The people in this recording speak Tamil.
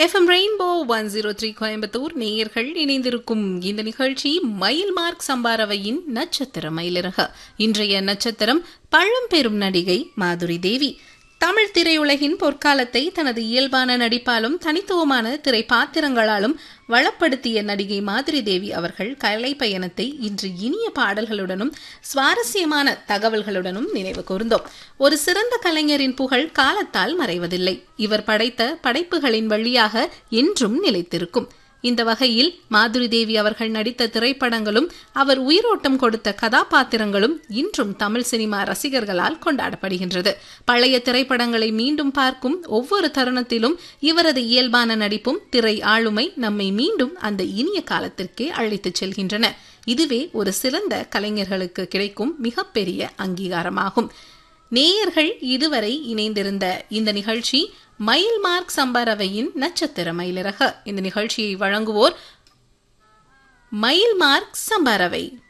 FM rainbow one zero three Coimbatore நேயர்கள் இணைந்திருக்கும் இந்த நிகழ்ச்சி மயில் மார்க் சம்பாரவையின் நட்சத்திர மயிலிறக இன்றைய நட்சத்திரம் பழம்பெரும் நடிகை மாதுரி தேவி தமிழ் திரையுலகின் பொற்காலத்தை தனது இயல்பான நடிப்பாலும் தனித்துவமான திரை பாத்திரங்களாலும் வளப்படுத்திய நடிகை மாதுரி தேவி அவர்கள் கலை பயணத்தை இன்று இனிய பாடல்களுடனும் சுவாரஸ்யமான தகவல்களுடனும் நினைவு கூர்ந்தோம் ஒரு சிறந்த கலைஞரின் புகழ் காலத்தால் மறைவதில்லை இவர் படைத்த படைப்புகளின் வழியாக என்றும் நிலைத்திருக்கும் இந்த வகையில் மாதுரி தேவி அவர்கள் நடித்த திரைப்படங்களும் அவர் உயிரோட்டம் கொடுத்த கதாபாத்திரங்களும் இன்றும் தமிழ் சினிமா ரசிகர்களால் கொண்டாடப்படுகின்றது பழைய திரைப்படங்களை மீண்டும் பார்க்கும் ஒவ்வொரு தருணத்திலும் இவரது இயல்பான நடிப்பும் திரை ஆளுமை நம்மை மீண்டும் அந்த இனிய காலத்திற்கே அழைத்துச் செல்கின்றன இதுவே ஒரு சிறந்த கலைஞர்களுக்கு கிடைக்கும் மிகப்பெரிய அங்கீகாரமாகும் நேயர்கள் இதுவரை இணைந்திருந்த இந்த நிகழ்ச்சி மயில் மார்க் சம்பாரவையின் நட்சத்திர மயிலிறக இந்த நிகழ்ச்சியை வழங்குவோர் மயில் மார்க் சம்பாரவை